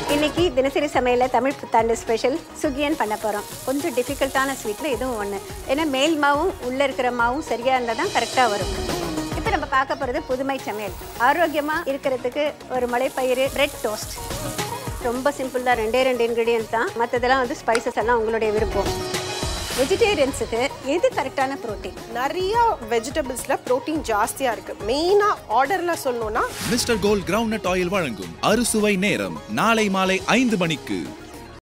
இன்னைக்கு தினசரி சமையல தமிழ் புத்தாண்டு ஸ்பெஷல் சுகியன் பண்ண போகிறோம் கொஞ்சம் டிஃபிகல்ட்டான ஸ்வீட்டில் இதுவும் ஒன்று ஏன்னா மேல் மாவும் உள்ளே இருக்கிற மாவும் சரியாக இருந்தால் தான் கரெக்டாக வரும் இப்போ நம்ம பார்க்க போகிறது புதுமை சமையல் ஆரோக்கியமாக இருக்கிறதுக்கு ஒரு மலைப்பயிறு பிரெட் டோஸ்ட் ரொம்ப சிம்பிள் தான் ரெண்டே ரெண்டு இன்க்ரீடியன்ட் தான் மற்றதெல்லாம் வந்து ஸ்பைசஸ் எல்லாம் உங்களுடைய விருப்பம் வெஜிடேரியன்ஸுக்கு எது கரெக்டான ப்ரோட்டீன் நிறைய வெஜிடபிள்ஸ்ல புரோட்டீன் ஜாஸ்தியா இருக்கு மெயினா ஆர்டர்ல சொல்லணும்னா மிஸ்டர் கோல்ட் கிரவுண்ட் ஆயில் வழங்கும் அறுசுவை நேரம் நாளை மாலை ஐந்து மணிக்கு